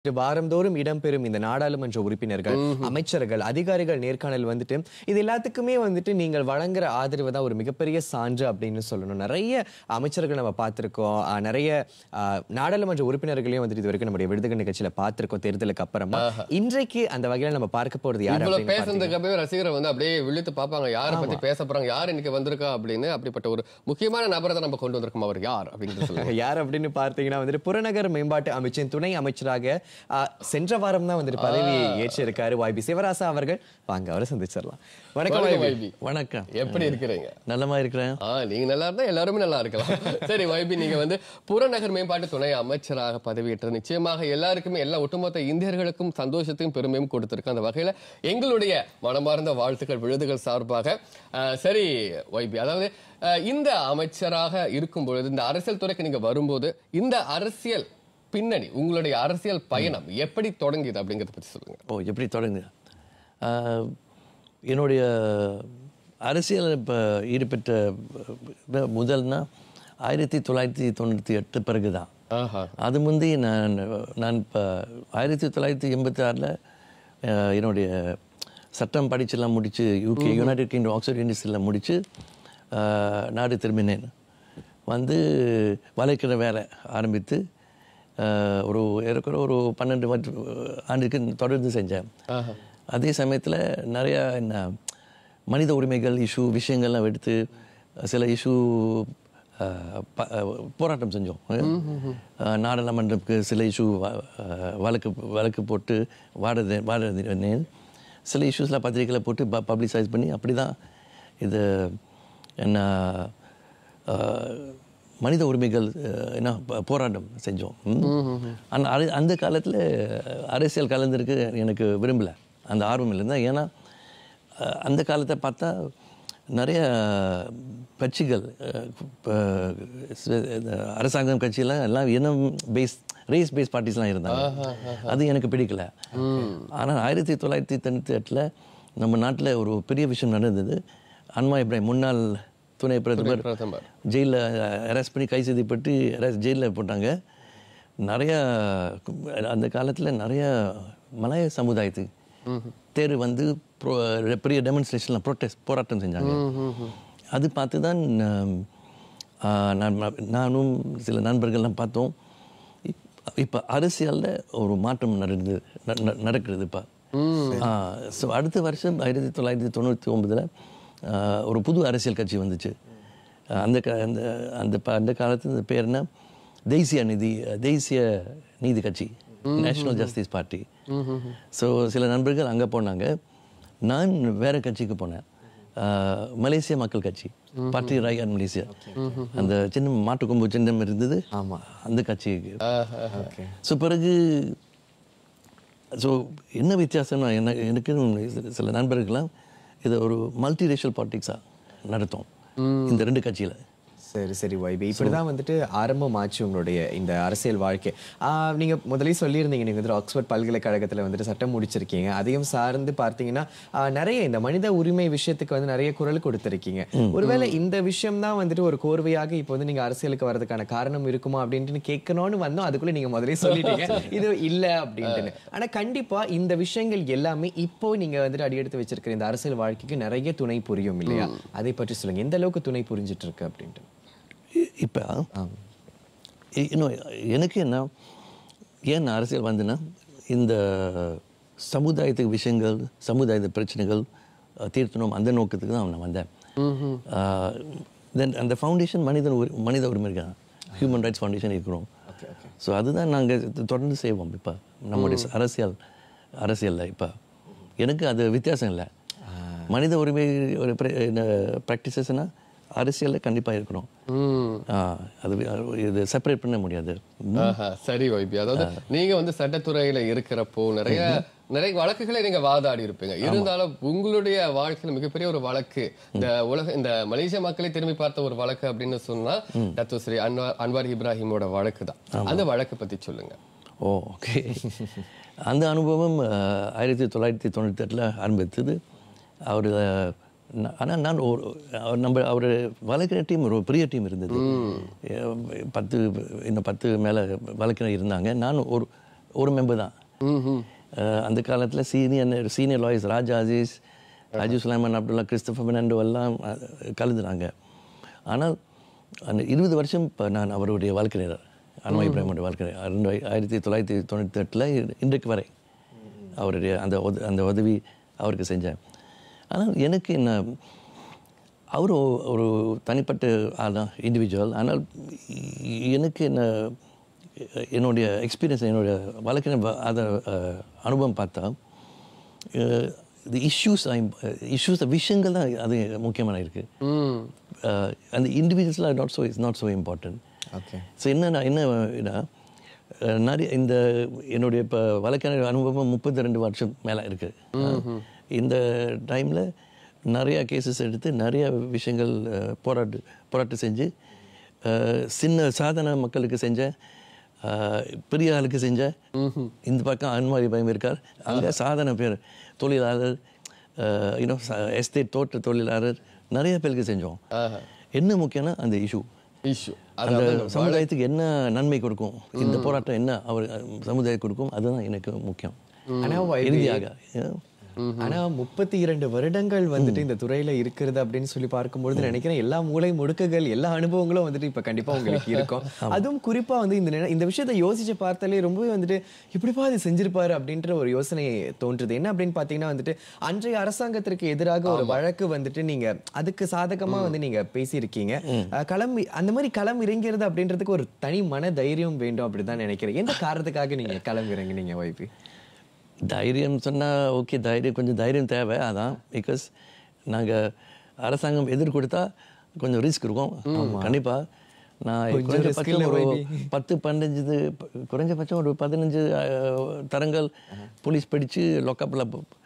இது வாரந்தோறும் இடம்பெறும் இந்த நாடாளுமன்ற உறுப்பினர்கள் அமைச்சர்கள் அதிகாரிகள் நேர்காணல் வந்துட்டு இது எல்லாத்துக்குமே வந்துட்டு நீங்கள் வழங்குற ஆதரவு தான் ஒரு மிகப்பெரிய சான்று அப்படின்னு சொல்லணும் நிறைய அமைச்சர்கள் நம்ம பார்த்திருக்கோம் அஹ், நிறைய அஹ், நாடாளுமன்ற உறுப்பினர்களையும் வந்துட்டு இது வரைக்கும் நம்முடைய விருதுகள் நிகழ்ச்சியில பார்த்திருக்கோம் தேர்தலுக்கு அப்புறமா இன்றைக்கு அந்த வகையில நம்ம பார்க்க போறது யார் இவ்வளவு அப்படின்னு பேசுனதுக்கு அப்பவே ரசிகரை வந்து அப்படியே விழுத்து பார்ப்பாங்க யாரை பத்தி பேச போறாங்க யார் இன்னைக்கு வந்திருக்கா அப்படின்னு அப்படிப்பட்ட ஒரு முக்கியமான நபரை தான் நம்ம கொண்டு வந்திருக்கோம் அவர் யார் அப்படின்னு சொல்லுங்க யார் அப்படின்னு பார்த்தீங்கன்னா வந்துட்டு புறநகர் மேம்பாட்டு அமைச்சின் துணை அமைச்சராக ஆ, சென்ற வாரம் தான் வந்துட்டு பதவி ஏற்றிருக்காரு YB சிவராசா அவர்கள் வாங்க அவரை சந்திச்சிடலாம் வணக்கம் வணக்கம் YB. வைபி வணக்கம் எப்படி இருக்கிறீங்க நலமா இருக்கிறேன் ஆ நீங்க நல்லா இருந்தா எல்லாருமே நல்லா இருக்கலாம் சரி வைபி நீங்க வந்து புறநகர் மேம்பாட்டு துணை அமைச்சராக பதவியேற்றது நிச்சயமாக எல்லாருக்குமே எல்லா ஒட்டுமொத்த இந்தியர்களுக்கும் சந்தோஷத்தையும் பெருமையும் கொடுத்திருக்கு அந்த வகையில எங்களுடைய மனமார்ந்த வாழ்த்துக்கள் விழுதுகள் சார்பாக ஆ, சரி வைபி அதாவது ஆ, இந்த அமைச்சராக இருக்கும் பொழுது இந்த அரசியல் துறைக்கு நீங்க வரும்போது இந்த அரசியல் பின்னணி உங்களுடைய அரசியல் பயணம் எப்படி தொடங்கியது அப்படிங்கறத பத்தி சொல்லுங்க ஓ எப்படி தொடங்குது ஆஹ், என்னுடைய அரசியல் இப்போ ஈடுபட்ட அஹ், முதல்னா ஆயிரத்தி தொள்ளாயிரத்தி தொண்ணூற்றி எட்டு பிறகு தான் ஆஹா அது முந்தி நான் நான் இப்போ ஆயிரத்தி தொள்ளாயிரத்தி எண்பத்தி ஆறில் என்னுடைய சட்டம் படிச்செல்லாம் முடித்து யூகே யுனைடெட் கிங்டம் ஆக்ஸ்போர்ட் யூனிவர்சிட்டியில் முடித்து நாடு திரும்பினேன் வந்து வலைக்கிற வேலை ஆரம்பித்து ஆஹ், ஒரு ஏறக்குற ஒரு பன்னெண்டு வருஷ ஆண்டுக்கு தொடர்ந்து செஞ்சேன் அதே சமயத்தில் நிறையா என்ன மனித உரிமைகள் இஷ்யூ விஷயங்கள்லாம் எடுத்து சில இஷ்யூ போராட்டம் செஞ்சோம் அஹ், நாடாளுமன்றத்துக்கு சில இஷ்யூ வழக்கு வழக்கு போட்டு வாடுறது வாடுறேன் சில இஷ்யூஸ்லாம் பத்திரிக்கையில் போட்டு பப்ளிசைஸ் பண்ணி அப்படி தான் இது என்ன அஹ், மனித உரிமைகள் அஹ், என்ன ப- போராட்டம் செஞ்சோம் அந்த அது- அந்த காலத்தில் அரசியல் கலந்திருக்கு எனக்கு விரும்பலை அந்த ஆர்வம் இல்லை தான் ஏன்னா அஹ், அந்த காலத்தை பார்த்தா நிறைய கட்சிகள் அஹ், இப்ப, ச- இந்த அரசாங்கம் கட்சியெல்லாம் எல்லாம் இனம் பேஸ் ரேஸ் பேஸ் பார்ட்டிஸ்லாம் இருந்தாங்க அது எனக்கு பிடிக்கல ஆனால் ஆயிரத்தி தொள்ளாயிரத்தி தொண்ணூற்றி எட்டில் நம்ம நாட்டில் ஒரு பெரிய விஷயம் நடந்தது அன்மா இப்ராஹிம் முன்னாள் துணை பிரதமர் பிரதமர் ஜெயிலில் அரெஸ்ட் பண்ணி கை செய்திப்பட்டு அரெஸ்ட் ஜெயிலில் போட்டாங்க நிறைய அந்த காலத்தில் நிறைய மலாய சமுதாயத்துக்கு தேர் வந்து pro- பெரிய டெமான்ஸ்ட்ரேஷனில் ப்ரொட்டஸ்ட் போராட்டம் செஞ்சாங்க அது பார்த்து தான் ஆம், ஆ, நான் நானும் சில நண்பர்கள்லாம் பார்த்தோம் இப்போ அரசியலில் ஒரு மாற்றம் நடந்து ந- ந- நடக்கிறது இப்போ ஸோ அடுத்த வருஷம் ஆயிரத்தி தொள்ளாயிரத்தி தொண்ணூற்றி ஒன்பதில் ஒரு புது அரசியல் கட்சி வந்துச்சு ஆஹ் அந்த க அந்த அந்த ப- அந்த காலத்து அந்த பேர் என்ன தேசிய நிதி தேசிய நீதி கட்சி நேஷனல் ஜஸ்டிஸ் பார்ட்டி ஸோ சில நண்பர்கள் அங்கே போனாங்க நான் வேற கட்சிக்கு போனேன் ஆஹ் மலேசிய மக்கள் கட்சி பார்ட்டி ராயன் மலேசியா அந்த சின்ன மாட்டுக்கொம்பு சின்னம் இருந்தது ஆமா. அந்த கட்சிக்கு ஓகே ஸோ பிறகு ஸோ என்ன வித்தியாசம்னா என்ன எனக்கு சில- சில நண்பர்கள்லாம் இதை ஒரு மல்டி ரேஷியல் பாலிட்டிக்ஸாக நடத்தும் இந்த ரெண்டு கட்சியில் சரி சரி வைபி இப்படிதான் வந்துட்டு ஆரம்பமாச்சு உங்களுடைய இந்த அரசியல் வாழ்க்கை ஆஹ் நீங்க முதலே சொல்லியிருந்தீங்க நீங்க வந்து ஆக்ஸ்போர்ட் பல்கலைக்கழகத்துல வந்துட்டு சட்டம் முடிச்சிருக்கீங்க அதையும் சார்ந்து பார்த்தீங்கன்னா ஆஹ் நிறைய இந்த மனித உரிமை விஷயத்துக்கு வந்து நிறைய குரல் கொடுத்திருக்கீங்க ஒருவேளை இந்த விஷயம் தான் வந்துட்டு ஒரு கோர்வையாக இப்போ வந்து நீங்க அரசியலுக்கு வர்றதுக்கான காரணம் இருக்குமா அப்படின்ட்டு கேட்கணும்னு வந்தோம் அதுக்குள்ள நீங்க முதலே சொல்லிட்டீங்க இது இல்ல அப்படின்ட்டு ஆனா கண்டிப்பா இந்த விஷயங்கள் எல்லாமே இப்போ நீங்க வந்துட்டு அடியெடுத்து வச்சிருக்கிற இந்த அரசியல் வாழ்க்கைக்கு நிறைய துணை புரியும் இல்லையா அதை பற்றி சொல்லுங்க எந்த அளவுக்கு துணை புரிஞ்சிட்டு இருக்கு அப்படின்ட்டு இப்போ இன்னும் எனக்கு என்ன ஏன் நான் அரசியல் வந்தேன்னா இந்த சமுதாயத்துக்கு விஷயங்கள் சமுதாயத்து பிரச்சனைகள் அஹ், தீர்த்தணும் அந்த நோக்கத்துக்கு தான் நான் வந்தேன் தென் அந்த ஃபவுண்டேஷன் மனித உரி மனித உரிமை தான் ஹியூமன் ரைட்ஸ் ஃபவுண்டேஷன் இருக்கிறோம் ஸோ அதுதான் நாங்கள் தொடர்ந்து செய்வோம் இப்போ நம்முடைய அரசியல் அரசியலில் இப்போ எனக்கு அது வித்தியாசம் இல்லை மனித உரிமை ஒரு ப்ராக்டிசஸ்னால் அரசியலில் கண்டிப்பாக இருக்கணும் ஆ, அது இது செப்பரேட் பண்ண முடியாது ஆஹா, சரி வைபி அதாவது நீங்க வந்து சட்டத்துறையில இருக்கிறப்போ நிறைய நிறைய வழக்குகளை நீங்க வாதாடி இருப்பீங்க இருந்தாலும் உங்களுடைய வாழ்க்கையில மிகப்பெரிய ஒரு வழக்கு இந்த உலக இந்த மலேசிய மக்களை திரும்பி பார்த்த ஒரு வழக்கு அப்படின்னு சொன்னா டத்து ஸ்ரீ அன்வார் அன்வார் இப்ராஹிமோட வழக்கு தான் அந்த வழக்கு பத்தி சொல்லுங்க ஓ ஓகே அந்த அனுபவம் அஹ், ஆயிரத்தி தொள்ளாயிரத்தி தொண்ணூற்றி எட்டில் ஆரம்பித்தது அவர் ஆனால் நான் ஒரு அவர் நம்ம அவர் வழக்கிற டீம் ஒரு பெரிய டீம் இருந்தது அஹ் பத்து இன்னும் பத்து மேலே வழக்கினர் இருந்தாங்க நான் ஒரு ஒரு மெம்பர் தான் அஹ், அந்த காலத்தில் senior senior lawyers Raja Aziz Raju Sulaiman Abdullah Christopher Fernando எல்லாம் அஹ், கலந்துனாங்க ஆனால் அந்த இருபது வருஷம் இப்போ நான் அவருடைய வழக்கறிஞர் அன்மா இப்ராஹிமோட வழக்கறிஞர் ரெண்டு ஆயிரத்தி தொள்ளாயிரத்தி தொண்ணூற்றி எட்டில் இன்றைக்கு வரை அவருடைய அந்த உத- அந்த உதவி அவருக்கு செஞ்சேன் ஆனால் எனக்கு என்ன அவர் ஒ- ஒரு தனிப்பட்ட ஆள் தான் இண்டிவிஜுவல் ஆனால் இ- எனக்கு என்ன என்னுடைய எக்ஸ்பீரியன்ஸ் என்னுடைய வழக்கின அதை அனுபவம் பார்த்தா இந்த இஷ்யூஸ் இஷ்யூஸ் விஷயங்கள் தான் அது முக்கியமான இருக்குது அந்த இண்டிவிஜுவல்ஸ்லாம் not so it's not so important okay so என்னன்னா என்னன்னா அஹ், நிறைய இந்த என்னுடைய இப்போ வழக்கறிஞர் அனுபவம் முப்பத்தி ரெண்டு வருஷம் மேலே இருக்குது இந்த டைமில் நிறைய கேசஸ் எடுத்து நிறைய விஷயங்கள் அஹ், போராட்டு போராட்டம் செஞ்சு அஹ், சின்ன சாதாரண மக்களுக்கு செஞ்சேன் அஹ், பெரிய ஆளுக்கு செஞ்சேன் இந்த பக்கம் அன்மாரி பயம் இருக்கார் அங்கே சாதாரண பேர் தொழிலாளர் யூனோ எஸ்டேட் தோட்ட தொழிலாளர் நிறைய பேருக்கு செஞ்சோம் என்ன முக்கியம்னா அந்த இஷ்யூ இஷ்யூ அந்த சமுதாயத்துக்கு என்ன நன்மை கொடுக்கும் இந்த போராட்டம் என்ன அவர் சமுதாயம் கொடுக்கும் அதுதான் எனக்கு முக்கியம் ஆனா வைபி- இறுதியாக yeah. ஆனா முப்பத்தி இரண்டு வருடங்கள் வந்துட்டு இந்த துறையில இருக்கிறது அப்படின்னு சொல்லி பார்க்கும்பொழுது நினைக்கிறேன் எல்லா மூளை முடுக்குகள் எல்லா அனுபவங்களும் வந்துட்டு இப்ப கண்டிப்பா உங்களுக்கு இருக்கும் அதுவும் குறிப்பா வந்து இந்த நினை- இந்த விஷயத்தை யோசிச்சு பார்த்தாலே ரொம்பவே வந்துட்டு இப்படிப்பா அது செஞ்சிருப்பாரு அப்படின்ற ஒரு யோசனை தோன்றுது என்ன அப்படின்னு பாத்தீங்கன்னா வந்துட்டு அன்றைய அரசாங்கத்திற்கு எதிராக ஒரு வழக்கு வந்துட்டு நீங்க அதுக்கு சாதகமா வந்து நீங்க பேசியிருக்கீங்க அஹ், களம் அந்த மாதிரி களம் இறங்கிறது அப்படின்றதுக்கு ஒரு தனி மன தைரியம் வேண்டும் அப்படிதான் நினைக்கிறேன் எந்த காரணத்துக்காக நீங்க களம் இறங்குனீங்க வைபி தைரியம் சொன்னால் ஓகே தைரியம் கொஞ்சம் தைரியம் தேவை அதான் பிகாஸ் நாங்கள் அரசாங்கம் எதிர் கொடுத்தா கொஞ்சம் ரிஸ்க் இருக்கும் கண்டிப்பாக நான் கொஞ்சம் risk குறைஞ்சபட்சம் இல்ல ஒரு வைபி. பத்து பதினஞ்சு குறைஞ்சபட்சம் ஒரு பதினஞ்சு அஹ், தரங்கள் போலீஸ் பிடிச்சு லொக்கப்பில்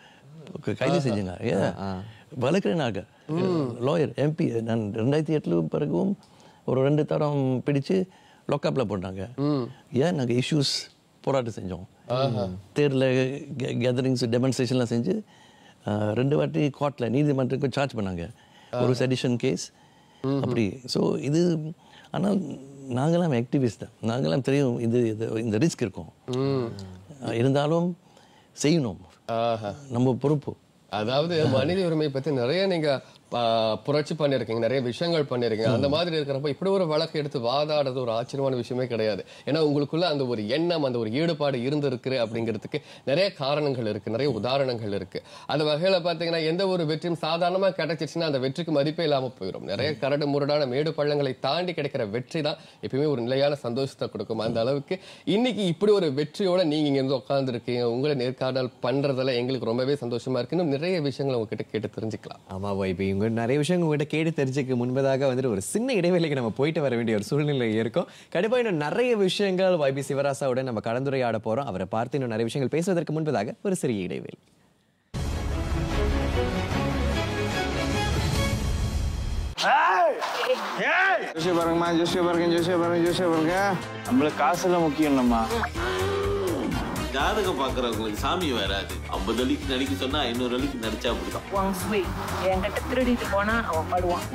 கைது செஞ்சுங்க ஏன் வழக்கறிஞாக லாயர் எம்பி நான் ரெண்டாயிரத்தி எட்டுல பிறகும் ஒரு ரெண்டு தரம் பிடிச்சு லொக்கப்பில் போட்டாங்க ஏன் நாங்கள் இஷ்யூஸ் போராட்டம் செஞ்சோம் தேரில் கேதரிங்ஸ் டெமான்ஸ்ட்ரேஷன்லாம் செஞ்சு அஹ், ரெண்டு வாட்டி கோர்ட்டில் நீதிமன்றத்துக்கு சார்ஜ் பண்ணாங்க ஒரு செடிஷன் கேஸ் அப்படி ஸோ இது ஆனால் நாங்களாம் ஆக்டிவிஸ்ட் தான் நாங்களாம் தெரியும் இது இது இந்த ரிஸ்க் இருக்கும் அஹ், இருந்தாலும் செய்யணும் ஆஹா. நம்ம பொறுப்பு அதாவது மனித உரிமை பத்தி நிறைய நீங்க ஆ, புரட்சி பண்ணிருக்கீங்க நிறைய விஷயங்கள் பண்ணிருக்கீங்க அந்த மாதிரி இருக்கிறப்ப இப்படி ஒரு வழக்கு எடுத்து வாதாடுறது ஒரு ஆச்சரியமான விஷயமே கிடையாது ஏன்னா உங்களுக்குள்ள அந்த ஒரு எண்ணம் அந்த ஒரு ஈடுபாடு இருந்திருக்கு அப்படிங்கிறதுக்கு நிறைய காரணங்கள் இருக்கு நிறைய உதாரணங்கள் இருக்கு அந்த வகையில பாத்தீங்கன்னா எந்த ஒரு வெற்றியும் சாதாரணமா கிடைச்சிச்சுன்னா அந்த வெற்றிக்கு மதிப்பே இல்லாம போயிடும் நிறைய கரடு முரடான மேடு பள்ளங்களை தாண்டி கிடைக்கிற வெற்றி தான் எப்பயுமே ஒரு நிலையான சந்தோஷத்தை கொடுக்கும் அந்த அளவுக்கு இன்னைக்கு இப்படி ஒரு வெற்றியோட நீங்க இங்க இருந்து உட்கார்ந்துருக்கீங்க உங்களை நேர்காணல் பண்றதுல எங்களுக்கு ரொம்பவே சந்தோஷமா இருக்கு இன்னும் நிறைய விஷயங்களை உங்ககிட்ட கேட்டு தெரிஞ்சுக்கலாம் ஆமா வைபி உங்க நிறைய விஷயங்கள் உங்ககிட்ட கேட்டு தெரிஞ்சுக்க முன்பதாக வந்துட்டு ஒரு சின்ன இடைவேளைக்கு நம்ம போயிட்டு வர வேண்டிய ஒரு சூழ்நிலை இருக்கும் கண்டிப்பா இன்னும் நிறைய விஷயங்கள் வைபி சிவராசாவுடன் நம்ம கலந்துரையாட போறோம் அவரை பார்த்து இன்னும் நிறைய விஷயங்கள் பேசுவதற்கு முன்பதாக ஒரு சிறிய இடைவேளை ஜோசிய பாருங்கம்மா ஜோசிய பாருங்க ஜோசிய பாருங்க ஜோசிய பாருங்க நம்மளுக்கு காசுலாம் முக்கியம் இல்லம்மா ஜாதகம் பாக்குறவங்களுக்கு சாமி வராது ஐம்பது அடிக்கு நடிக்க சொன்னா ஐநூறு அடிக்கு நடிச்சா அப்படிதான் உன் ஸ்வீட் என்கிட்ட திருடிட்டு போனா அவன் படுவான்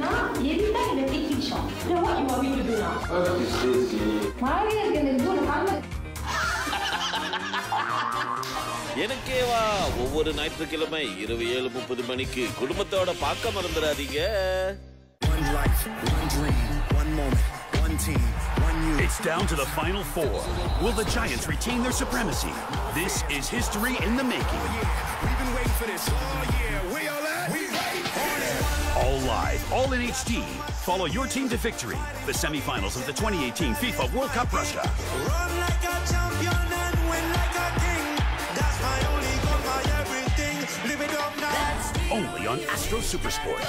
எனக்கே வா ஒவ்வொரு ஞாயிற்றுக்கிழமை இரவு ஏழு முப்பது மணிக்கு குடும்பத்தோட பார்க்க மறந்துடாதீங்க One life, one dream, one moment, one team, one unit. It's down to the final four. Will the Giants retain their supremacy? This is history in the making. We've been waiting for this. Oh yeah, we all at? We wait on it. All live, all in HD. Follow your team to victory. The semifinals of the 2018 FIFA World Cup Russia. Run like a champion and win like a king. That's my only goal, my everything. Live it up now. Only on Astro Supersport.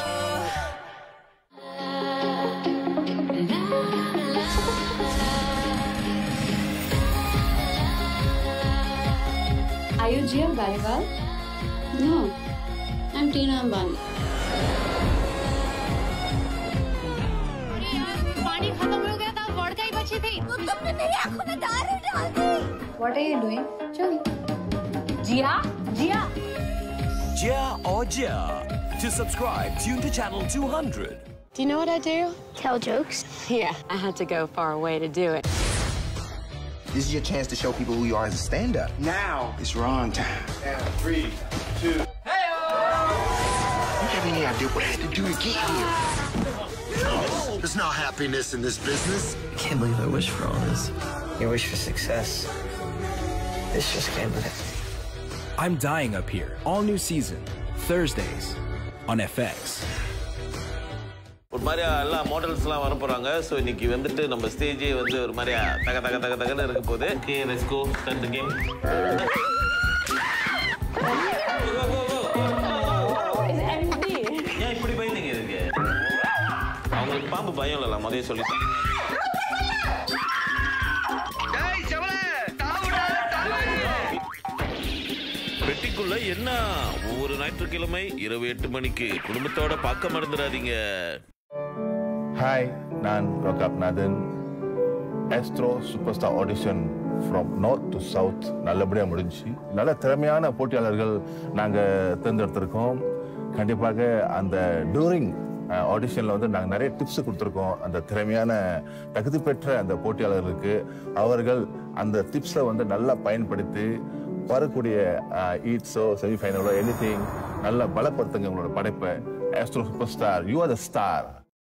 Are you Jia Gaiwal? No, I'm Tina Ambani. पानी खत्म हो गया था vodka ही बची थी तो तुमने मेरी आंखों में दारू डाल दी What are you doing? Chali. Jia? Jia? Jia or Jia. To subscribe, tune to channel 200. Do you know what I do? Tell jokes. Yeah, I had to go far away to do it. This is your chance to show people who you are as a stand-up. Now it's Ron time. Now, three, two. Hey! You have any idea what I had to do to get here? There's no happiness in this business. I can't believe I wish for all this. You wish for success. This just came with it. I'm Dying Up Here, all new season, Thursdays on FX. ஒரு மாதிரியா எல்லா மாடல்ஸ்லாம் வர போறாங்க so இன்னைக்கு வந்துட்டு நம்ம ஸ்டேஜே வந்து ஒரு மாதிரியா தக தக தக தகன்னு இருக்க போகுது okay let's go start the game ஏன் இப்படி பயந்தீங்க இதுக்கு அவங்களுக்கு பாம்பு பயம் இல்லைல்ல முதல்ல சொல்லிட்டேன் பெட்டிக்குள்ள என்ன ஒவ்வொரு ஞாயிற்றுக்கிழமை இரவு எட்டு மணிக்கு குடும்பத்தோட பார்க்க மறந்துடாதீங்க ஹாய் நான் ரோகாப்நாதன் Astro super star audition from north to south நல்லபடியாக முடிஞ்சுச்சு நல்ல திறமையான போட்டியாளர்கள் நாங்கள் தேர்ந்தெடுத்திருக்கோம் கண்டிப்பாக அந்த டூரிங் ஆடிஷனில் வந்து நாங்கள் நிறைய டிப்ஸ் கொடுத்துருக்கோம் அந்த திறமையான தகுதி பெற்ற அந்த போட்டியாளர்களுக்கு அவர்கள் அந்த டிப்ஸை வந்து நல்லா பயன்படுத்தி வரக்கூடிய ஈட்ஸோ செமிஃபைனலோ எனி திங் நல்லா பலப்படுத்துங்க உங்களோட படைப்பை Astro super star you are the star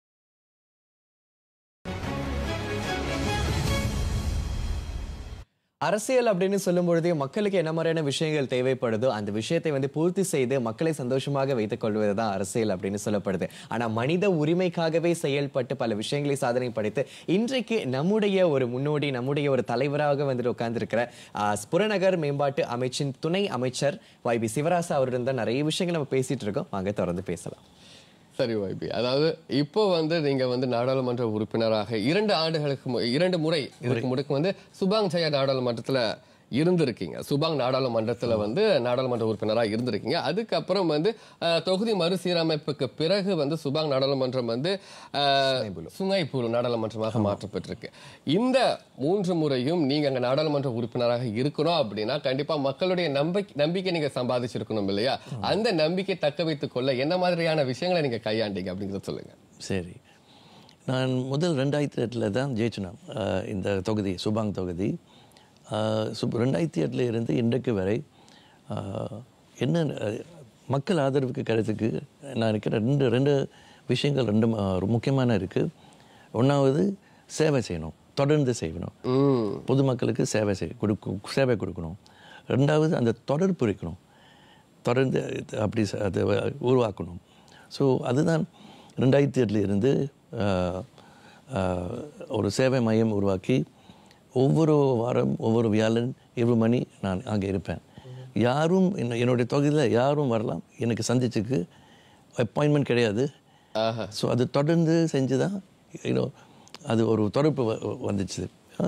அரசியல் அப்படின்னு சொல்லும் பொழுதே மக்களுக்கு என்ன மாதிரியான விஷயங்கள் தேவைப்படுதோ அந்த விஷயத்தை வந்து பூர்த்தி செய்து மக்களை சந்தோஷமாக வைத்துக் கொள்வது தான் அரசியல் அப்படின்னு சொல்லப்படுது ஆனா மனித உரிமைக்காகவே செயல்பட்டு பல விஷயங்களை சாதனை படைத்து இன்றைக்கு நம்முடைய ஒரு முன்னோடி நம்முடைய ஒரு தலைவராக வந்துட்டு உட்கார்ந்திருக்கிற ஆஹ், புறநகர் மேம்பாட்டு அமைச்சின் துணை அமைச்சர் ஒய் பி சிவராசா அவருடன் தான் நிறைய விஷயங்கள் நம்ம பேசிட்டு இருக்கோம் வாங்க தொடர்ந்து பேசலாம் சரி வைபி அதாவது இப்போ வந்து நீங்க வந்து நாடாளுமன்ற உறுப்பினராக இரண்டு ஆண்டுகளுக்கு மு- இரண்டு முறை இதுக்கு முடுக்கு வந்து சுபாங் ஜெயா நாடாளுமன்றத்துல இருந்திருக்கீங்க சுபாங் நாடாளுமன்றத்துல வந்து நாடாளுமன்ற உறுப்பினராக இருந்திருக்கீங்க அதுக்கப்புறம் வந்து அஹ், தொகுதி மறுசீரமைப்புக்கு பிறகு வந்து சுபாங் நாடாளுமன்றம் வந்து அஹ், சுங்கைப்பூர் நாடாளுமன்றமாக மாற்றப்பட்டிருக்கு இந்த மூன்று முறையும் நீங்க அங்க நாடாளுமன்ற உறுப்பினராக இருக்கணும் அப்படின்னா கண்டிப்பா மக்களுடைய நம்பிக்கை நம்பிக்கை நீங்க சம்பாதிச்சிருக்கணும் இல்லையா அந்த நம்பிக்கை தக்க வைத்துக் கொள்ள என்ன மாதிரியான விஷயங்களை நீங்க கையாண்டீங்க அப்படிங்கறத சொல்லுங்க சரி நான் முதல் ரெண்டாயிரத்தி எட்டில் தான் ஜெயிச்சினேன் அஹ் இந்த தொகுதி சுபாங் தொகுதி அஹ் சுப் ரெண்டாயிரத்தி எட்டில் இருந்து இன்றைக்கு வரை அஹ், என்ன அஹ், மக்கள் ஆதரவுக்கு கிடைத்துக்கு நான் இருக்கிற ரெண்டு ரெண்டு விஷயங்கள் ரெண்டு அஹ், முக்கியமான இருக்குது ஒன்றாவது சேவை செய்யணும் தொடர்ந்து செய்யணும் பொதுமக்களுக்கு சேவை செய் கொடுக்கும் சேவை கொடுக்கணும் ரெண்டாவது அந்த தொடர்பு இருக்கணும் தொடர்ந்து இது அப்படி ச- அதை உருவாக்கணும் ஸோ அதுதான் ரெண்டாயிரத்தி எட்டில் இருந்து ஆஹ், ஆஹ், ஒரு சேவை மையம் உருவாக்கி ஒவ்வொரு வாரம் ஒவ்வொரு வியாழன் இவ்வளோ மணி நான் அங்கே இருப்பேன் யாரும் என்ன- என்னுடைய தொகுதியில் யாரும் வரலாம் எனக்கு சந்திச்சுக்கு அப்பாயின்மெண்ட் கிடையாது ஸோ அது தொடர்ந்து செஞ்சு தான் யூனோ அது ஒரு தொடர்பு வ- வ- வந்துச்சு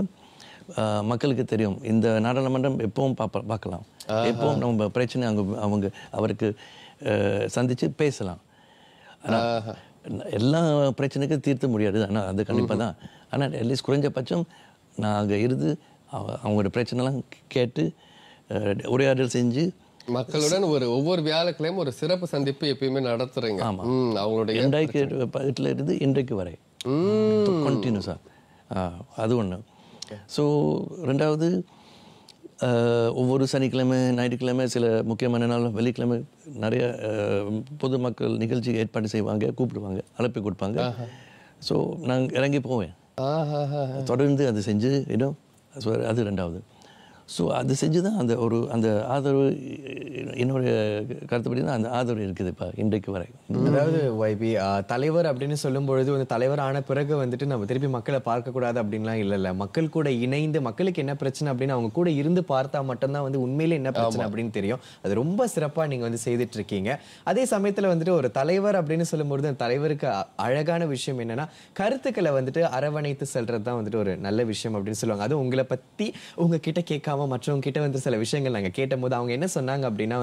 ஆஹ், மக்களுக்கு தெரியும் இந்த நாடாளுமன்றம் எப்பவும் பார்ப்ப பார்க்கலாம் எப்பவும் நம்ம பிரச்சனை அங்கே அவங்க அவருக்கு ஆஹ், சந்திச்சு பேசலாம் ஆனா, எல்லா பிரச்சனைக்கும் தீர்த்த முடியாது ஆனால் அது கண்டிப்பாக தான் ஆனால் அட்லீஸ்ட் குறைஞ்சபட்சம் நான் அங்கே இருந்து அவ- அவங்களோட பிரச்சனைலாம் கேட்டு ஆஹ், உரையாடல் செஞ்சு மக்களுடன் ஒரு ஒவ்வொரு வியாழக்கிழமையும் ஒரு சிறப்பு சந்திப்பு எப்பயுமே நடத்துறீங்க ஆமாம் ம், அவங்களுடைய ரெண்டாயிரத்தி பதினெட்டுல இருந்து இன்றைக்கு வரை கண்டினியூஸாக அது ஒன்று ஸோ ரெண்டாவது ஆஹ், ஒவ்வொரு சனிக்கிழமை ஞாயிற்றுக்கிழமை சில முக்கியமான நாள் வெள்ளிக்கிழமை நிறைய ஆஹ், பொதுமக்கள் நிகழ்ச்சி ஏற்பாடு செய்வாங்க கூப்பிடுவாங்க அழைப்பு கொடுப்பாங்க ஸோ நான் இறங்கி போவேன் தொடர்ந்து அது செஞ்சு இடம் அது ரெண்டாவது ஸோ அது செஞ்சு தான் அந்த ஒரு அந்த ஆதரவு என்னுடைய கருத்துப்படி தான் அந்த ஆதரவு இருக்குது இப்போ இன்றைக்கு வரை அதாவது வைபி தலைவர் அப்படின்னு சொல்லும் பொழுது வந்து தலைவர் ஆன பிறகு வந்துட்டு நம்ம திருப்பி மக்களை பார்க்க கூடாது அப்படின்லாம் இல்ல இல்ல மக்கள் கூட இணைந்து மக்களுக்கு என்ன பிரச்சனை அப்படின்னு அவங்க கூட இருந்து பார்த்தா மட்டும்தான் வந்து உண்மையில என்ன பிரச்சனை அப்படின்னு தெரியும் அது ரொம்ப சிறப்பா நீங்க வந்து செய்துட்டு இருக்கீங்க அதே சமயத்துல வந்துட்டு ஒரு தலைவர் அப்படின்னு சொல்லும்பொழுது அந்த தலைவருக்கு அ- அழகான விஷயம் என்னன்னா கருத்துக்களை வந்துட்டு அரவணைத்து செல்றது தான் வந்துட்டு ஒரு நல்ல விஷயம் அப்படின்னு சொல்லுவாங்க அதுவும் உங்களை பத்தி உங்க கிட்ட கேட்காம மற்றவங்க கிட்ட வந்து சில விஷயங்கள் நாங்க கேட்ட போது அவங்க என்ன சொன்னாங்க அப்படின்னா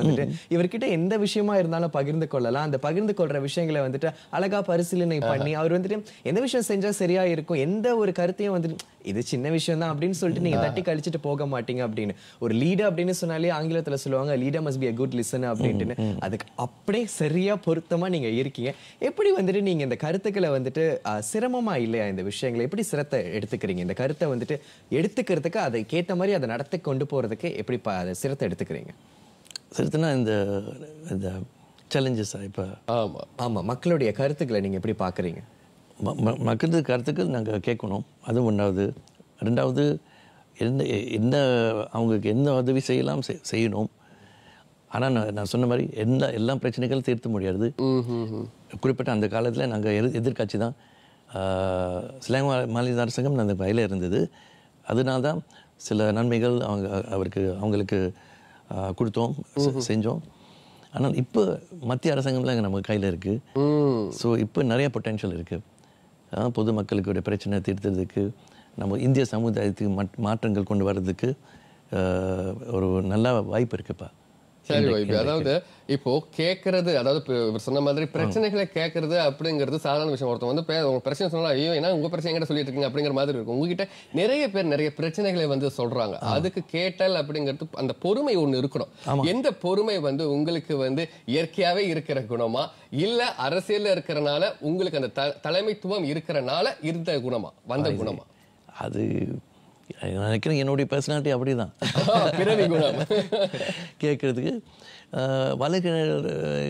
வந்துட்டு இவர்கிட்ட எந்த விஷயமா இருந்தாலும் பகிர்ந்து கொள்ளலாம் அந்த பகிர்ந்து கொள்ற விஷயங்களை வந்துட்டு அழகா பரிசீலனை பண்ணி அவர் வந்துட்டு எந்த விஷயம் செஞ்சா சரியா இருக்கும் எந்த ஒரு கருத்தையும் வந்துட்டு இது சின்ன விஷயம் தான் அப்படின்னு சொல்லிட்டு நீங்க தட்டி கழிச்சிட்டு போக மாட்டீங்க அப்படின்னு ஒரு லீடர் அப்படின்னு சொன்னாலே ஆங்கிலத்துல சொல்லுவாங்க leader must be a good listen அப்படின்ட்டு அதுக்கு அப்படியே சரியா பொருத்தமா நீங்க இருக்கீங்க எப்படி வந்துட்டு நீங்க இந்த கருத்துக்களை வந்துட்டு அஹ், சிரமமா இல்லையா இந்த விஷயங்களை எப்படி சிரத்தை எடுத்துக்கிறீங்க இந்த கருத்தை வந்துட்டு எடுத்துக்கிறதுக்கு அதை கேட்ட மாதிரி அதை நடத்தி கொண்டு போறதுக்கு எப்படி ப- அதை சிரத்தை எடுத்துக்கிறீங்க சரித்துனா இந்த இந்த சேலஞ்சஸ் இப்போ ஆமாம் ஆமா மக்களுடைய கருத்துக்களை நீங்க எப்படி பாக்குறீங்க ம- ம- மக்களது கருத்துக்கள் நாங்கள் கேட்கணும் அது ஒன்றாவது ரெண்டாவது என்ன என்ன அவங்களுக்கு என்ன உதவி செய்யலாம் செய்- செய்யணும் ஆனால் நான் நான் சொன்ன மாதிரி எல்லா எல்லா பிரச்சனைகளும் தீர்த்த முடியாது குறிப்பிட்ட அந்த காலத்தில் நாங்கள் எதிர் எதிர்கட்சி தான் சிலாங் மாநில அரசாங்கம் அந்த வயலில் இருந்தது அதனால தான் சில நன்மைகள் அவங்க அவருக்கு அவங்களுக்கு ஆஹ், கொடுத்தோம் செ- செஞ்சோம் ஆனால் இப்போ மத்திய அரசாங்கம்லாம் நம்ம கையில் இருக்குது ஸோ இப்போ நிறைய பொட்டென்ஷியல் இருக்குது பொதுமக்களுடைய பிரச்சனை தீர்த்ததுக்கு நம்ம இந்திய சமுதாயத்துக்கு மட்- மாற்றங்கள் கொண்டு வர்றதுக்கு ஆஹ், ஒரு நல்ல வாய்ப்பு இருக்குப்பா சரி இன்றைக்கு- வைபி அதாவது இப்போ கேட்கறது அதாவது இப்ப இவர் சொன்ன மாதிரி பிரச்சனைகளை கேட்கறது அப்படிங்கிறது சாதாரண விஷயம் ஒருத்தன் வந்து பே- உங்க பிரச்சனை சொன்னா ஐயோ ஏன்னா உங்க பிரச்சனை எங்கிட்ட சொல்லிட்டு இருக்கீங்க அப்படிங்கிற மாதிரி இருக்கும் உங்ககிட்ட நிறைய பேர் நிறைய பிரச்சனைகளை வந்து சொல்றாங்க அதுக்கு கேட்டல் அப்படிங்கிறது அந்த பொறுமை ஒண்ணு இருக்கணும் எந்த பொறுமை வந்து உங்களுக்கு வந்து இயற்கையாவே இருக்கிற குணமா இல்ல அரசியல்ல இருக்கிறனால உங்களுக்கு அந்த த- தலைமைத்துவம் இருக்கிறனால இருந்த குணமா வந்த குணமா அது நான் நினைக்கிறேன் என்னுடைய பர்சனாலிட்டி அப்படி தான் பிறவி குணம் கேட்குறதுக்கு வழக்கினர்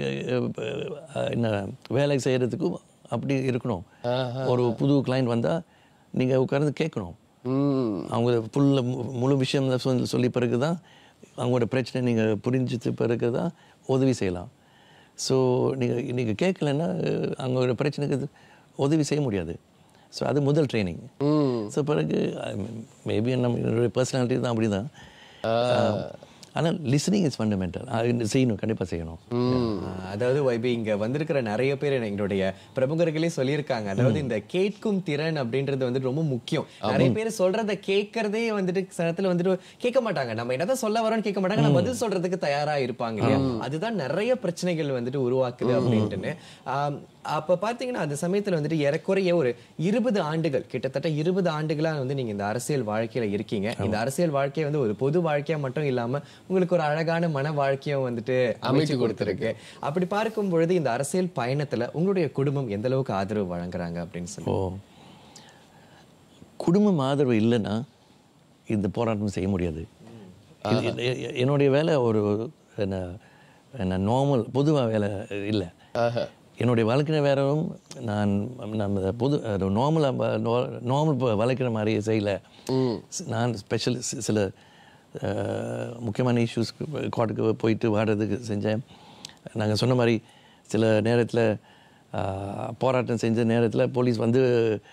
என்ன வேலை செய்கிறதுக்கும் அப்படி இருக்கணும் ஒரு புது கிளைண்ட் வந்தால் நீங்கள் உட்கார்ந்து கேட்கணும் அவங்க ஃபுல்ல முழு விஷயம் சொல்லி சொல்லி பிறகு தான் அவங்களோட பிரச்சனை நீங்கள் புரிஞ்சிட்டு பிறகு தான் உதவி செய்யலாம் ஸோ நீங்கள் நீங்கள் கேட்கலன்னா அவங்களோட பிரச்சனைக்கு உதவி செய்ய முடியாது ஸோ அது முதல் ட்ரைனிங் ஸோ பிறகு மேபி நம்ம என்னுடைய பர்சனாலிட்டி தான் அப்படி தான் ஆனால் லிசனிங் இஸ் ஃபண்டமெண்டல் செய்யணும் கண்டிப்பாக செய்யணும் ஆஹ் அதாவது வைபி இங்க வந்திருக்கிற நிறைய பேர் எங்களுடைய பிரமுகர்களே சொல்லியிருக்காங்க அதாவது இந்த கேட்கும் திறன் அப்படின்றது வந்து ரொம்ப முக்கியம் நிறைய பேர் சொல்றத கேட்கறதே வந்துட்டு சில நேரத்துல வந்துட்டு கேட்க மாட்டாங்க நம்ம என்னதான் சொல்ல வரோம்னு கேட்க மாட்டாங்க நம்ம பதில் சொல்றதுக்கு தயாரா இருப்பாங்க இல்லையா அதுதான் நிறைய பிரச்சனைகள் வந்துட்டு உருவாக்குது அப்படின்ட்டுன்னு ஆம், அப்ப பாத்தீங்கன்னா அந்த சமயத்துல வந்துட்டு ஏறக்குறைய ஒரு இருபது ஆண்டுகள் கிட்டத்தட்ட இருபது ஆண்டுகளா வந்து நீங்க இந்த அரசியல் வாழ்க்கையில இருக்கீங்க இந்த அரசியல் வாழ்க்கையை வந்து ஒரு பொது வாழ்க்கையா மட்டும் இல்லாம உங்களுக்கு ஒரு அழகான மன வாழ்க்கையும் வந்துட்டு அமைச்சு கொடுத்துருக்கு அப்படி பார்க்கும் பொழுது இந்த அரசியல் பயணத்துல உங்களுடைய குடும்பம் எந்த அளவுக்கு ஆதரவு வழங்குறாங்க அப்படின்னு சொல்லி ஓ குடும்பம் ஆதரவு இல்லைன்னா இந்த போராட்டம் செய்ய முடியாது இது- இது- எ- என்னுடைய வேலை ஒரு என்ன என்ன நார்மல் பொதுவாக வேலை இல்லை என்னுடைய வாழ்க்கை வேறவும் நான் நம்ம பொது நார்மலாக நார்மல் வளர்க்குற மாதிரி செய்யல நான் ஸ்பெஷல் சில அஹ், முக்கியமான இஷ்யூஸ்க்கு கோர்ட்டுக்கு போயிட்டு வாடுறதுக்கு செஞ்சேன் நாங்கள் சொன்ன மாதிரி சில நேரத்தில் போராட்டம் செஞ்ச நேரத்தில் போலீஸ் வந்து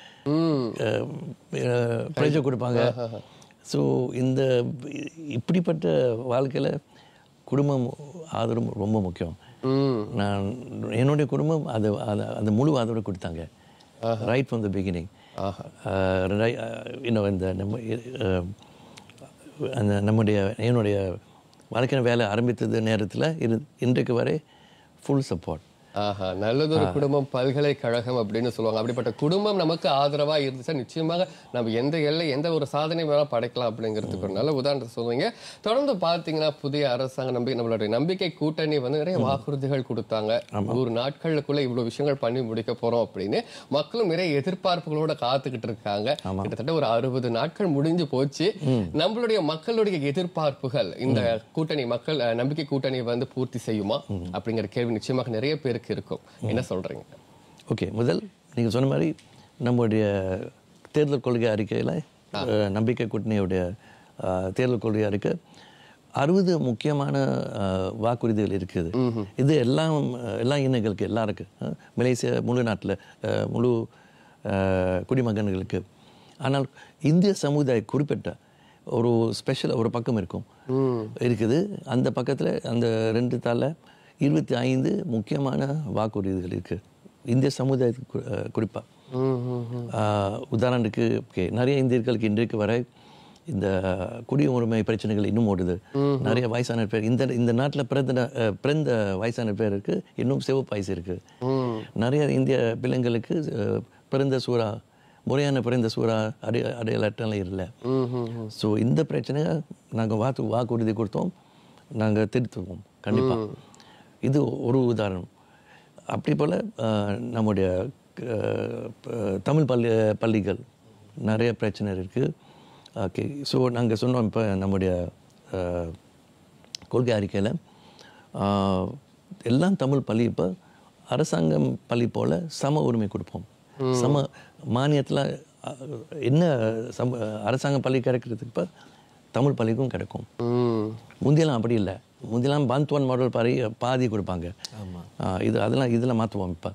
ப்ரெஷர் கொடுப்பாங்க ஸோ இந்த இப்படிப்பட்ட வாழ்க்கையில் குடும்பம் ஆதரவு ரொம்ப முக்கியம் நான் என்னுடைய குடும்பம் அது அது அந்த முழு ஆதரவு கொடுத்தாங்க ரைட் ஃப்ரம் த பிகினிங் இன்னும் இந்த நம்ம அஹ், அந்த நம்முடைய என்னுடைய வாழ்க்கை வேலை ஆரம்பித்தது நேரத்தில் இரு இன்றைக்கு வரை ஃபுல் சப்போர்ட் ஆஹா நல்லதொரு குடும்பம் பல்கலைக்கழகம் அப்படின்னு சொல்லுவாங்க அப்படிப்பட்ட குடும்பம் நமக்கு ஆதரவா இருந்துச்சா நிச்சயமாக நம்ம எந்த எல்லை எந்த ஒரு சாதனை வேணா படைக்கலாம் அப்படிங்கிறதுக்கு ஒரு நல்ல உதாரணத்தை சொல்லுவீங்க தொடர்ந்து பார்த்தீங்கன்னா புதிய அரசாங்க நம்பி நம்மளுடைய நம்பிக்கை கூட்டணி வந்து நிறைய வாக்குறுதிகள் கொடுத்தாங்க நூறு நாட்களுக்குள்ள இவ்வளவு விஷயங்கள் பண்ணி முடிக்க போறோம் அப்படின்னு மக்களும் நிறைய எதிர்பார்ப்புகளோட காத்துக்கிட்டு இருக்காங்க கிட்டத்தட்ட ஒரு அறுபது நாட்கள் முடிஞ்சு போச்சு நம்மளுடைய மக்களுடைய எதிர்பார்ப்புகள் இந்த கூட்டணி மக்கள் அஹ், நம்பிக்கை கூட்டணி வந்து பூர்த்தி செய்யுமா அப்படிங்கிற கேள்வி நிச்சயமாக நிறைய பேருக்கு இருக்கும் என்ன சொல்றீங்க ஓகே முதல் நீங்கள் சொன்ன மாதிரி நம்முடைய தேர்தல் கொள்கை அறிக்கையில் நம்பிக்கை கூட்டணியுடைய அஹ், தேர்தல் கொள்கை அறிக்கை அறுபது முக்கியமான அஹ், வாக்குறுதிகள் இருக்குது இது எல்லாம் அஹ், எல்லா இனங்களுக்கு எல்லாருக்கு அஹ், மலேசியா முழு நாட்டில் முழு அஹ், குடிமகன்களுக்கு ஆனால் இந்திய சமுதாய குறிப்பிட்ட ஒரு ஸ்பெஷல் ஒரு பக்கம் இருக்கும் இருக்குது அந்த பக்கத்தில் அந்த ரெண்டு தாளில் இருபத்தி ஐந்து முக்கியமான வாக்குறுதிகள் இருக்குது இந்திய சமுதாயத்துக்கு கு- அஹ், குறிப்பா ஆஹ், உதாரணத்துக்கு okay, நிறைய இந்தியர்களுக்கு இன்றைக்கு வரை இந்த குடியுரிமை பிரச்சனைகள் இன்னும் ஓடுது நிறைய வயசான பேர் இந்த இந்த நாட்டில் பிறந்த அஹ், பிறந்த வயசான பேருக்கு இன்னும் சிவப்பு வயசு இருக்கு நிறைய இந்திய பிள்ளைங்களுக்கு அஹ், பிறந்த சூறா முறையான பிறந்த சூறா அடை அடையாளட்டெல்லாம் இல்லை ஸோ இந்த பிரச்சனையை நாங்கள் வாக்கு வாக்குறுதி கொடுத்தோம் நாங்கள் திருத்துவோம் கண்டிப்பாக இது ஒரு உதாரணம் அப்படி போல் நம்முடைய அஹ், ப- தமிழ் பள்ளி பள்ளிகள் நிறைய பிரச்சனை இருக்குது ஓகே ஸோ நாங்கள் சொன்னோம் இப்போ நம்முடைய அஹ், கொள்கை அறிக்கையில் எல்லாம் தமிழ் பள்ளி இப்போ அரசாங்கம் பள்ளி போல் சம உரிமை கொடுப்போம் சம மானியத்தில் என்ன சம அரசாங்க பள்ளி கிடைக்கிறதுக்கு இப்போ தமிழ் பள்ளிக்கும் கிடைக்கும் முந்தியெல்லாம் அப்படி இல்லை முந்தியெல்லாம் பாந்த்வான் மாடல் பாரி பாதி கொடுப்பாங்க ஆ, இது அதெல்லாம் இதில் மாற்றுவோம் இப்போ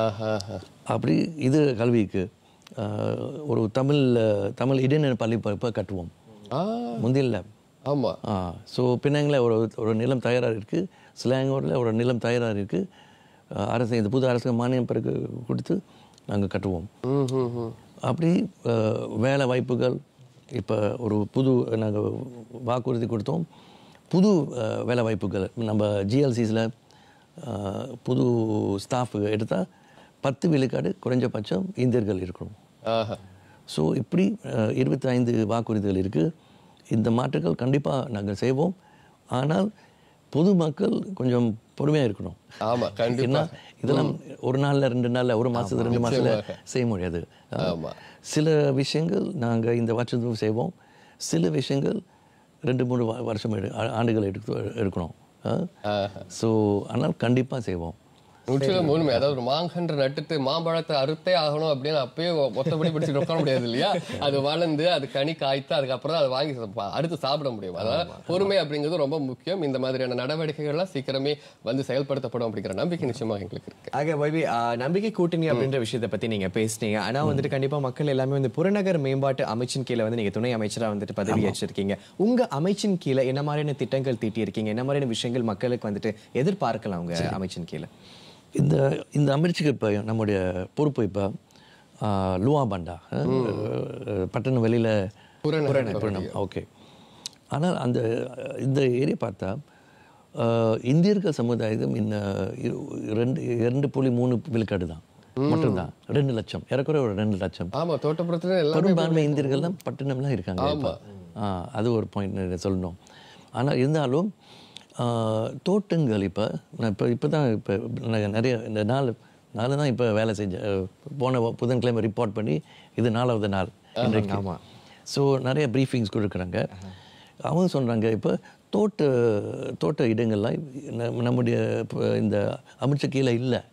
அப்படி இது கல்விக்கு ஆ, ஒரு தமிழ் தமிழ் இடைநிலை பள்ளி இப்போ இப்போ கட்டுவோம் முந்தியில் ஆமாம் ஆ ஸோ பின்னங்களில் ஒரு ஒரு நிலம் தயாராக இருக்குது ஸ்லாங்கூரில் ஒரு நிலம் தயாராக இருக்குது அரசு இந்த புது அரசு மானியம் பிறகு கொடுத்து நாங்கள் கட்டுவோம் அப்படி அஹ், வேலை வாய்ப்புகள் இப்போ ஒரு புது நாங்கள் வாக்குறுதி கொடுத்தோம் புது அஹ், வேலை வாய்ப்புகள் நம்ம ஜிஎல்சிஸில் புது ஸ்டாஃப் எடுத்தால் பத்து விழுக்காடு குறைஞ்சபட்சம் இந்தியர்கள் இருக்கணும் ஸோ இப்படி அஹ், 25 வாக்குறுதிகள் இருக்குது இந்த மாற்றங்கள் கண்டிப்பாக நாங்கள் செய்வோம் ஆனால் பொதுமக்கள் கொஞ்சம் பொறுமையாக இருக்கணும் ஆமா, கண்டிப்பா. ஏன்னா இதெல்லாம் ஒரு நாள்ல ரெண்டு நாள்ல ஒரு மாசத்துல ரெண்டு மாசத்துல நிச்சயமாக. செய்ய முடியாது ஆமா. சில விஷயங்கள் நாங்க இந்த வருஷத்தும் செய்வோம் சில விஷயங்கள் ரெண்டு மூணு வ- வருஷம் எடு ஆ- ஆண்டுகள் எடுத்து எடுக்கணும் ஸோ ஆனால் கண்டிப்பா செய்வோம் முற்றிலும் உண்மை அதாவது ஒரு மாங்கன்று நட்டுட்டு மாம்பழத்தை அறுத்தே ஆகணும் அப்படின்னு அப்பயே மொத்தப்படி பிடிச்சிட்டு உட்கார முடியாது இல்லையா அது வளர்ந்து அது கனி காய்த்து அதுக்கப்புறம் தான் அதை வாங்கி சா- அடுத்து சாப்பிட முடியும் அதனால பொறுமை அப்படிங்கிறது ரொம்ப முக்கியம் இந்த மாதிரியான நடவடிக்கைகள்லாம் சீக்கிரமே வந்து செயல்படுத்தப்படும் அப்படிங்கிற நம்பிக்கை நிச்சயமாக எங்களுக்கு இருக்கு ஆக வைபி ஆ, நம்பிக்கை கூட்டணி அப்படின்ற விஷயத்தை பத்தி நீங்க பேசுனீங்க ஆனா வந்துட்டு கண்டிப்பா மக்கள் எல்லாமே வந்து புறநகர் மேம்பாட்டு அமைச்சின் கீழே வந்து நீங்க துணை அமைச்சரா வந்துட்டு பதவி ஏற்றிருக்கீங்க உங்க அமைச்சின் கீழே என்ன மாதிரியான திட்டங்கள் தீட்டி இருக்கீங்க என்ன மாதிரியான விஷயங்கள் மக்களுக்கு வந்துட்டு எதிர்பார்க்கலாம் உங்க அமைச்சின் கீழே இந்த இந்த அமெரிச்சுக்கு இப்போ நம்முடைய பொறுப்பு இப்போ லுவா பண்டா அஹ், பட்டணம் வெளியில் புறநகர் புரணம் ஓகே ஆனால் அந்த இந்த ஏரியா பார்த்தா அஹ், இந்தியர்கள் சமுதாயம் இந்த இரு- ரெண்டு இரண்டு புள்ளி மூணு விழுக்காடு தான் மட்டும்தான் ரெண்டு லட்சம் ஏறக்குறைய ஒரு ரெண்டு லட்சம் ஆமா தோட்டப்புறத்துல எல்லாமே பெரும்பான்மை இந்தியர்கள்லாம் பட்டணம்லாம் இருக்காங்க ஆமா. இப்ப. ஆ அது ஒரு பாயிண்ட் சொல்லணும் ஆனால் இருந்தாலும் ஆ, தோட்டங்கள் இப்போ நான் இப்போ இப்போ தான் இப்போ நான் நிறைய இந்த நாலு நாலு தான் இப்போ வேலை செஞ்சேன் அஹ், போன புதன்கிழமை ரிப்போர்ட் பண்ணி இது நாலாவது நாள் இன்றைக்கு ஆமா. ஸோ நிறைய ப்ரீஃபிங்ஸ் கொடுக்குறாங்க அவங்க சொல்கிறாங்க இப்போ தோட்ட தோட்ட இடங்கள்லாம் நம்ம- நம்முடைய இப்போ இந்த அமைச்சர் கீழே இல்லை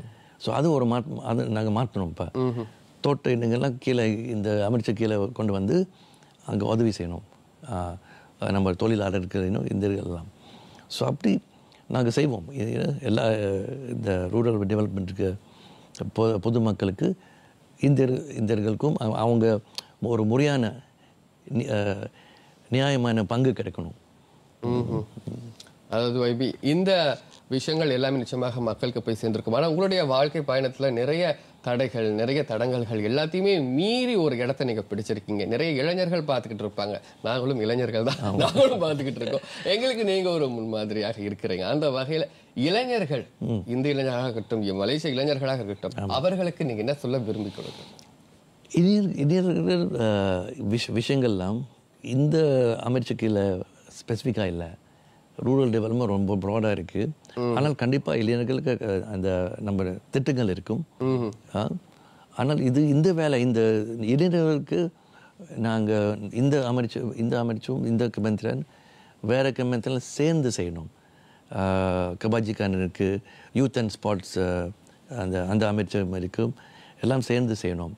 ஸோ அது ஒரு மாட் அது நாங்கள் மாற்றணும் இப்போ தோட்ட இடங்கள்லாம் கீழே இந்த அமைச்சர் கீழே கொண்டு வந்து அங்கே உதவி செய்யணும் ஆஹ் நம்ம தொழிலாளர்கள் இன்னும் இந்தியர்கள்லாம் ஸோ அப்படி நாங்கள் செய்வோம் இது எல்லா இந்த ரூரல் டெவலப்மெண்ட்டுக்கு பொ பொதுமக்களுக்கு இந்தியர் இந்தியர்களுக்கும் அவ- அவங்க ஒரு முறையான நி- அஹ், நியாயமான பங்கு கிடைக்கணும் ம்ஹும். அதாவது வைபி இந்த விஷயங்கள் எல்லாமே நிச்சயமாக மக்களுக்கு போய் சேர்ந்திருக்கும் ஆனா உங்களுடைய வாழ்க்கை பயணத்துல நிறைய தடைகள் நிறைய தடங்கல்கள் எல்லாத்தையுமே மீறி ஒரு இடத்தை நீங்க பிடிச்சிருக்கீங்க நிறைய இளைஞர்கள் பார்த்துக்கிட்டு இருப்பாங்க நாங்களும் இளைஞர்கள் தான் நாங்களும் பார்த்துக்கிட்டு இருக்கோம் எங்களுக்கு நீங்க ஒரு முன்மாதிரியாக இருக்கிறீங்க அந்த வகையில இளைஞர்கள் இந்த இளைஞராக இருக்கட்டும் மலேசிய இளைஞர்களாக இருக்கட்டும் அவர்களுக்கு நீங்க என்ன சொல்ல விரும்பி கொடுக்குறீங்க இனியர் இனியர்கள் அஹ், விஷ விஷயங்கள்லாம் இந்த அமைச்சர் கீழே ஸ்பெசிஃபிக்காக இல்லை ரூரல் டெவலப்மெண்ட் ரொம்ப ப்ராடாக இருக்குது ஆனால் கண்டிப்பாக இளைஞர்களுக்கு அஹ், அந்த நம்ம திட்டங்கள் இருக்கும் ஆ, ஆனால் இது இந்த வேலை இந்த இளைஞர்களுக்கு நாங்கள் இந்த அமைச்சு இந்த அமைச்சும் இந்த கமெண்ட்ரன் வேற கமெண்ட்ரில் சேர்ந்து செய்யணும் கபாஜிக்கான் இருக்குது யூத் அண்ட் ஸ்போர்ட்ஸ் அந்த அந்த அமைச்சம் இருக்கும் எல்லாம் சேர்ந்து செய்யணும்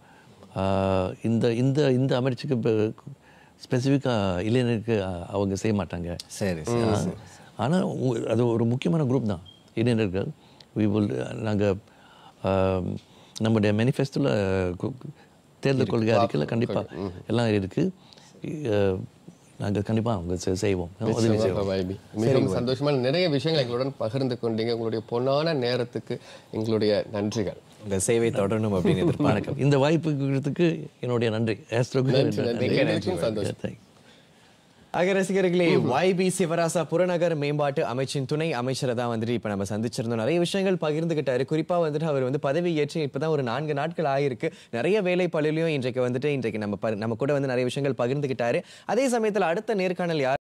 ஆஹ் இந்த இந்த இந்த அமைச்சுக்கு இப்போ ஸ்பெசிஃபிக்காக இளைஞருக்கு அஹ், அவங்க செய்ய மாட்டாங்க சரி ஆனால் அது ஒரு முக்கியமான குரூப் தான் இளைஞர்கள் வி வில் நாங்கள் நம்முடைய மேனிஃபெஸ்டோவில் தேர்தல் கொள்கை அறிக்கையில் கண்டிப்பாக எல்லாம் இருக்குது நாங்கள் கண்டிப்பாக அவங்க செ- செய்வோம் உதவி நிச்சயமாக செய்வோம் வைபி. மிகவும் சந்தோஷமான நிறைய விஷயங்கள் எங்களுடன் பகிர்ந்து கொண்டீங்க உங்களுடைய பொன்னான நேரத்துக்கு எங்களுடைய நன்றிகள் உங்க சேவை தொடரணும் அப்படின்னு எதிர்பார்க்கிறோம் வணக்கம் இந்த வாய்ப்பு கொடுத்ததுக்கு என்னுடைய நன்றி ஆஸ்ட்ரோக்கு நன்றி, நன்றி. எங்களுக்கும் சந்தோஷம். Thank you. ஆக ரசிகர்களே YB சிவராசா புறநகர் மேம்பாட்டு அமைச்சின் துணை அமைச்சரை தான் வந்துட்டு இப்ப நம்ம சந்திச்சிருந்தோம் நிறைய விஷயங்கள் பகிர்ந்துகிட்டாரு குறிப்பா வந்துட்டு அவர் வந்து பதவி ஏற்று இப்பதான் ஒரு நான்கு நாட்கள் ஆயிருக்கு நிறைய வேலை பழுலையும் இன்றைக்கு வந்துட்டு இன்றைக்கு நம்ம ப- நம்ம கூட வந்து நிறைய விஷயங்கள் பகிர்ந்துகிட்டாரு அதே சமயத்துல அடுத்த நேர்காணல் யார்